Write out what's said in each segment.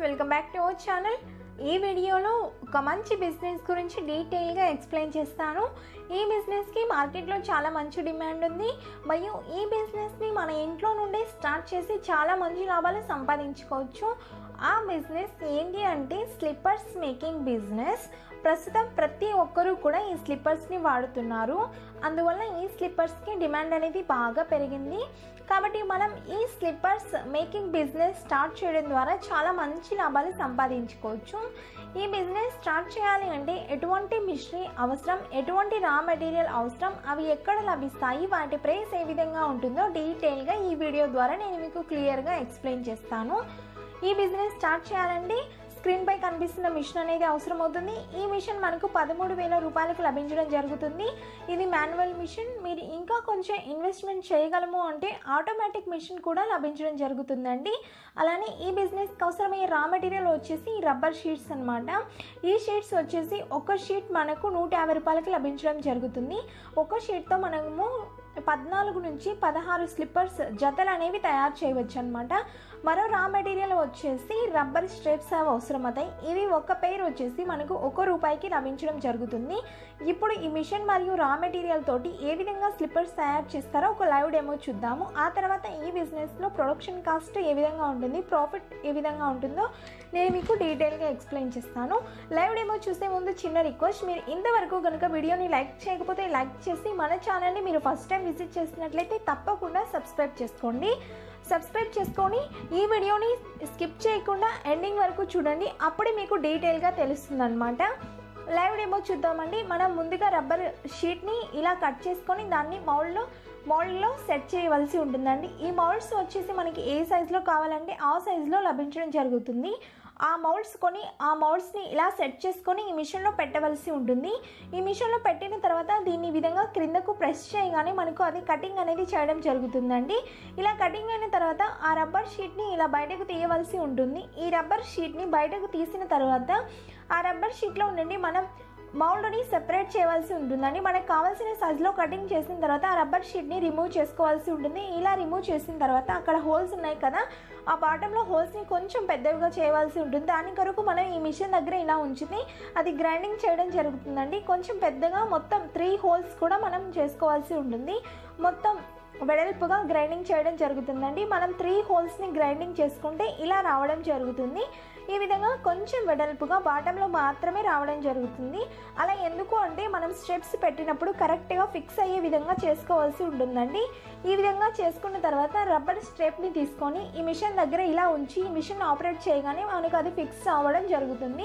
welcome back to our channel ఈ వీడియోలో ఒక మంచి బిజినెస్ గురించి డీటెయిల్గా ఎక్స్ప్లెయిన్ చేస్తాను ఈ బిజినెస్కి మార్కెట్లో చాలా మంచి డిమాండ్ ఉంది మరియు ఈ బిజినెస్ని మన ఇంట్లో నుండే స్టార్ట్ చేసి చాలా మంచి లాభాలు సంపాదించుకోవచ్చు ఆ బిజినెస్ ఏంటి అంటే స్లిప్పర్స్ మేకింగ్ బిజినెస్ ప్రస్తుతం ప్రతి ఒక్కరూ కూడా ఈ స్లిప్పర్స్ని వాడుతున్నారు అందువల్ల ఈ స్లిప్పర్స్కి డిమాండ్ అనేది బాగా పెరిగింది కాబట్టి మనం ఈ స్లిప్పర్స్ మేకింగ్ బిజినెస్ స్టార్ట్ చేయడం ద్వారా చాలా మంచి లాభాలు సంపాదించుకోవచ్చు ఈ బిజినెస్ స్టార్ట్ చేయాలి అంటే ఎటువంటి మిషనరీ అవసరం ఎటువంటి రా మెటీరియల్ అవసరం అవి ఎక్కడ లభిస్తాయి వాటి ప్రైస్ ఏ విధంగా ఉంటుందో డీటెయిల్గా ఈ వీడియో ద్వారా నేను మీకు క్లియర్గా ఎక్స్ప్లెయిన్ చేస్తాను ఈ బిజినెస్ స్టార్ట్ చేయాలంటే స్క్రీన్ పై కనిపిస్తున్న మిషన్ అనేది అవసరం అవుతుంది ఈ మిషన్ మనకు పదమూడు వేల రూపాయలకు లభించడం జరుగుతుంది ఇది మాన్యువల్ మిషన్ మీరు ఇంకా కొంచెం ఇన్వెస్ట్మెంట్ చేయగలము అంటే ఆటోమేటిక్ మిషన్ కూడా లభించడం జరుగుతుందండి అలానే ఈ బిజినెస్కి అవసరమయ్యే రా మెటీరియల్ వచ్చేసి ఈ రబ్బర్ షీట్స్ అనమాట ఈ షీట్స్ వచ్చేసి ఒక షీట్ మనకు నూట యాభై రూపాయలకి లభించడం జరుగుతుంది ఒక షీట్తో మనము పద్నాలుగు నుంచి పదహారు స్లిప్పర్స్ జతలు అనేవి తయారు చేయవచ్చు అనమాట మరో రా మెటీరియల్ వచ్చేసి రబ్బర్ స్ట్రిప్స్ అవి అవసరమవుతాయి ఇవి ఒక పేరు వచ్చేసి మనకు ఒక రూపాయికి లభించడం జరుగుతుంది ఇప్పుడు ఈ మిషన్ మరియు రా మెటీరియల్ తోటి ఏ విధంగా స్లిప్పర్స్ తయారు చేస్తారో ఒక లైవ్ డెమో చూద్దాము ఆ తర్వాత ఈ బిజినెస్లో ప్రొడక్షన్ కాస్ట్ ఏ విధంగా ఉంటుంది ప్రాఫిట్ ఏ విధంగా ఉంటుందో నేను మీకు డీటెయిల్గా ఎక్స్ప్లెయిన్ చేస్తాను లైవ్ డెమో చూసే ముందు చిన్న రిక్వెస్ట్ మీరు ఇంతవరకు కనుక వీడియోని లైక్ చేయకపోతే లైక్ చేసి మన ఛానల్ని మీరు ఫస్ట్ టైం విజిట్ చేసినట్లయితే తప్పకుండా సబ్స్క్రైబ్ చేసుకోండి సబ్స్క్రైబ్ చేసుకొని ఈ వీడియోని స్కిప్ చేయకుండా ఎండింగ్ వరకు చూడండి అప్పుడే మీకు డీటెయిల్గా తెలుస్తుంది అనమాట లైవ్ డెమో చూద్దామండి మనం ముందుగా రబ్బర్ షీట్ని ఇలా కట్ చేసుకొని దాన్ని మౌల్డ్లో మౌల్డ్లో సెట్ చేయవలసి ఉంటుందండి ఈ మౌల్డ్స్ వచ్చేసి మనకి ఏ సైజులో కావాలంటే ఆ సైజులో లభించడం జరుగుతుంది ఆ మౌల్డ్స్ కొని ఆ మౌల్డ్స్ని ఇలా సెట్ చేసుకొని ఈ మిషన్లో పెట్టవలసి ఉంటుంది ఈ మిషన్లో పెట్టిన తర్వాత దీన్ని ఈ విధంగా క్రిందకు ప్రెస్ చేయగానే మనకు అది కటింగ్ అనేది చేయడం జరుగుతుందండి ఇలా కటింగ్ అయిన తర్వాత ఆ రబ్బర్ షీట్ని ఇలా బయటకు తీయవలసి ఉంటుంది ఈ రబ్బర్ షీట్ని బయటకు తీసిన తర్వాత ఆ రబ్బర్ షీట్లో ఉండండి మనం మౌల్డ్ని సెపరేట్ చేయవలసి ఉంటుందండి మనకు కావాల్సిన సైజులో కటింగ్ చేసిన తర్వాత ఆ రబ్బర్ షీట్ని రిమూవ్ చేసుకోవాల్సి ఉంటుంది ఇలా రిమూవ్ చేసిన తర్వాత అక్కడ హోల్స్ ఉన్నాయి కదా ఆ బాటంలో హోల్స్ని కొంచెం పెద్దవిగా చేయవలసి ఉంటుంది దాని కొరకు మనం ఈ మిషన్ దగ్గర ఇలా ఉంచితే అది గ్రైండింగ్ చేయడం జరుగుతుందండి కొంచెం పెద్దగా మొత్తం త్రీ హోల్స్ కూడా మనం చేసుకోవాల్సి ఉంటుంది మొత్తం వెడల్పుగా గ్రైండింగ్ చేయడం జరుగుతుందండి మనం త్రీ హోల్స్ని గ్రైండింగ్ చేసుకుంటే ఇలా రావడం జరుగుతుంది ఈ విధంగా కొంచెం వెడల్పుగా బాటంలో మాత్రమే రావడం జరుగుతుంది అలా ఎందుకు అంటే మనం స్టెప్స్ పెట్టినప్పుడు కరెక్ట్గా ఫిక్స్ అయ్యే విధంగా చేసుకోవాల్సి ఉంటుందండి ఈ విధంగా చేసుకున్న తర్వాత రబ్బర్ స్ట్రేప్ని తీసుకొని ఈ మిషన్ దగ్గర ఇలా ఉంచి ఈ మిషన్ ఆపరేట్ చేయగానే మనకు అది ఫిక్స్ అవ్వడం జరుగుతుంది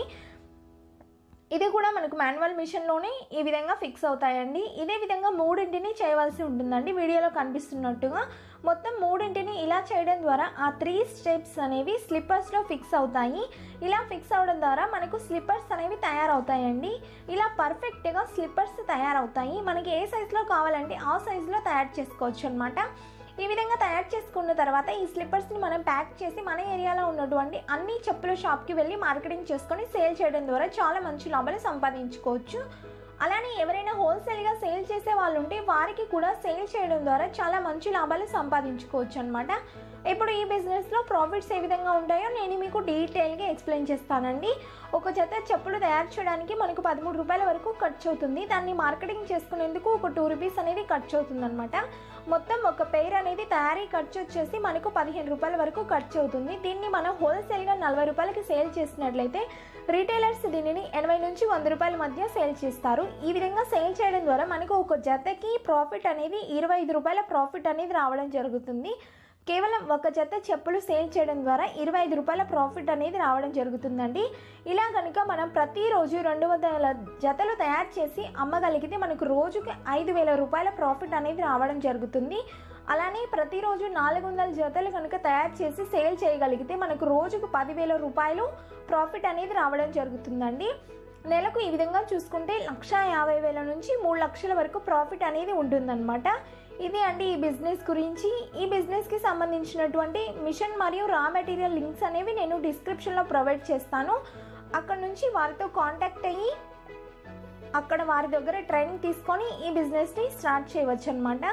ఇది కూడా మనకు మాన్యువల్ మిషన్లోనే ఈ విధంగా ఫిక్స్ అవుతాయండి ఇదే విధంగా మూడింటిని చేయవలసి ఉంటుందండి వీడియోలో కనిపిస్తున్నట్టుగా మొత్తం మూడింటిని ఇలా చేయడం ద్వారా ఆ త్రీ స్టెప్స్ అనేవి స్లిప్పర్స్లో ఫిక్స్ అవుతాయి ఇలా ఫిక్స్ అవడం ద్వారా మనకు స్లిప్పర్స్ అనేవి తయారవుతాయండి ఇలా పర్ఫెక్ట్గా స్లిప్పర్స్ తయారవుతాయి మనకి ఏ సైజులో కావాలంటే ఆ సైజులో తయారు చేసుకోవచ్చు అనమాట ఈ విధంగా తయారు చేసుకున్న తర్వాత ఈ స్లిప్పర్స్ని మనం ప్యాక్ చేసి మన ఏరియాలో ఉన్నటువంటి అన్ని చెప్పుల షాప్కి వెళ్ళి మార్కెటింగ్ చేసుకొని సేల్ చేయడం ద్వారా చాలా మంచి లాభాలు సంపాదించుకోవచ్చు అలానే ఎవరైనా హోల్సేల్గా సేల్ చేసే వాళ్ళు ఉంటే వారికి కూడా సేల్ చేయడం ద్వారా చాలా మంచి లాభాలు సంపాదించుకోవచ్చు అనమాట ఇప్పుడు ఈ బిజినెస్లో ప్రాఫిట్స్ ఏ విధంగా ఉంటాయో నేను మీకు డీటెయిల్గా ఎక్స్ప్లెయిన్ చేస్తానండి ఒక జత చెప్పులు తయారు చేయడానికి మనకు పదమూడు రూపాయల వరకు ఖర్చు అవుతుంది దాన్ని మార్కెటింగ్ చేసుకునేందుకు ఒక టూ రూపీస్ అనేది ఖర్చు అవుతుంది అనమాట మొత్తం ఒక పెయిర్ అనేది తయారీ ఖర్చు వచ్చేసి మనకు పదిహేను రూపాయల వరకు ఖర్చు అవుతుంది దీన్ని మనం హోల్సేల్గా నలభై రూపాయలకి సేల్ చేసినట్లయితే రీటైలర్స్ దీనిని ఎనభై నుంచి వంద రూపాయల మధ్య సేల్ చేస్తారు ఈ విధంగా సేల్ చేయడం ద్వారా మనకు ఒక జతకి ప్రాఫిట్ అనేది ఇరవై ఐదు రూపాయల ప్రాఫిట్ అనేది రావడం జరుగుతుంది కేవలం ఒక జత చెప్పులు సేల్ చేయడం ద్వారా ఇరవై ఐదు రూపాయల ప్రాఫిట్ అనేది రావడం జరుగుతుందండి ఇలా కనుక మనం ప్రతిరోజు రెండు వందల జతలు తయారు చేసి అమ్మగలిగితే మనకు రోజుకి ఐదు వేల రూపాయల ప్రాఫిట్ అనేది రావడం జరుగుతుంది అలానే ప్రతిరోజు నాలుగు వందల జతలు కనుక తయారు చేసి సేల్ చేయగలిగితే మనకు రోజుకు పదివేల రూపాయలు ప్రాఫిట్ అనేది రావడం జరుగుతుందండి నెలకు ఈ విధంగా చూసుకుంటే లక్ష యాభై వేల నుంచి మూడు లక్షల వరకు ప్రాఫిట్ అనేది ఉంటుందన్నమాట ఇది అండి ఈ బిజినెస్ గురించి ఈ బిజినెస్కి సంబంధించినటువంటి మిషన్ మరియు రా మెటీరియల్ లింక్స్ అనేవి నేను డిస్క్రిప్షన్లో ప్రొవైడ్ చేస్తాను అక్కడ నుంచి వారితో కాంటాక్ట్ అయ్యి అక్కడ వారి దగ్గర ట్రైనింగ్ తీసుకొని ఈ బిజినెస్ని స్టార్ట్ చేయవచ్చు అనమాట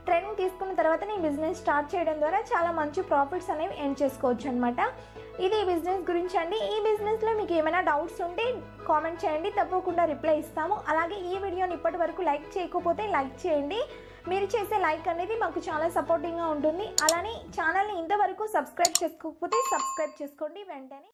ట్రైనింగ్ తీసుకున్న తర్వాత ఈ బిజినెస్ స్టార్ట్ చేయడం ద్వారా చాలా మంచి ప్రాఫిట్స్ అనేవి ఎర్న్ చేసుకోవచ్చు అనమాట ఇది ఈ బిజినెస్ గురించి అండి ఈ బిజినెస్లో మీకు ఏమైనా డౌట్స్ ఉంటే కామెంట్ చేయండి తప్పకుండా రిప్లై ఇస్తాము అలాగే ఈ వీడియోని ఇప్పటి వరకు లైక్ చేయకపోతే లైక్ చేయండి మీరు చేసే లైక్ అనేది మాకు చాలా సపోర్టింగ్గా ఉంటుంది అలానే ఛానల్ని ఇంతవరకు సబ్స్క్రైబ్ చేసుకోకపోతే సబ్స్క్రైబ్ చేసుకోండి వెంటనే